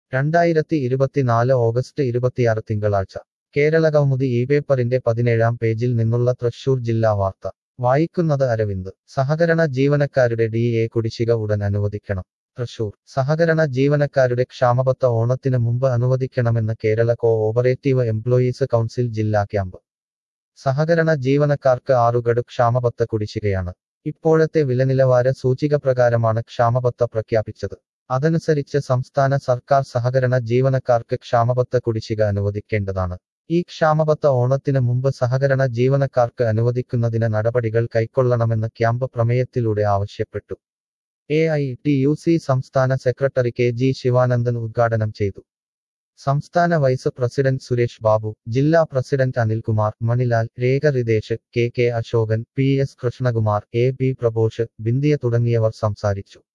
രണ്ടായിരത്തി ഇരുപത്തിനാല് ഓഗസ്റ്റ് ഇരുപത്തിയാറ് തിങ്കളാഴ്ച കേരള കൗമുദി ഈ പേപ്പറിന്റെ പതിനേഴാം പേജിൽ നിന്നുള്ള തൃശൂർ ജില്ലാ വാർത്ത വായിക്കുന്നത് അരവിന്ദ് സഹകരണ ജീവനക്കാരുടെ ഡി എ കുടിശ്ശിക ഉടൻ അനുവദിക്കണം തൃശൂർ സഹകരണ ജീവനക്കാരുടെ ക്ഷാമബത്ത ഓണത്തിന് മുമ്പ് അനുവദിക്കണമെന്ന് Kerala cooperative employees council ജില്ലാ ക്യാമ്പ് സഹകരണ ജീവനക്കാർക്ക് ആറുഗഡു ക്ഷാമബത്ത കുടിശ്ശികയാണ് ഇപ്പോഴത്തെ വിലനിലവാര സൂചിക പ്രകാരമാണ് ക്ഷാമബത്ത പ്രഖ്യാപിച്ചത് അതനുസരിച്ച് സംസ്ഥാന സർക്കാർ സഹകരണ ജീവനക്കാർക്ക് ക്ഷാമബത്ത കുടിശ്ശിക അനുവദിക്കേണ്ടതാണ് ഈ ക്ഷാമബത്ത ഓണത്തിന് മുമ്പ് സഹകരണ ജീവനക്കാർക്ക് അനുവദിക്കുന്നതിന് നടപടികൾ കൈക്കൊള്ളണമെന്ന് ക്യാമ്പ് പ്രമേയത്തിലൂടെ ആവശ്യപ്പെട്ടു A I T U C സംസ്ഥാന സെക്രട്ടറി കെ ജി ശിവാനന്ദൻ ഉദ്ഘാടനം ചെയ്തു സംസ്ഥാന വൈസ് പ്രസിഡന്റ് സുരേഷ് ബാബു ജില്ലാ president Anilkumar Manilal Rekha Rithesh K K Ashokan P S Krishnakumar A P Prabosh Bindiya തുടങ്ങിയവർ സംസാരിച്ചു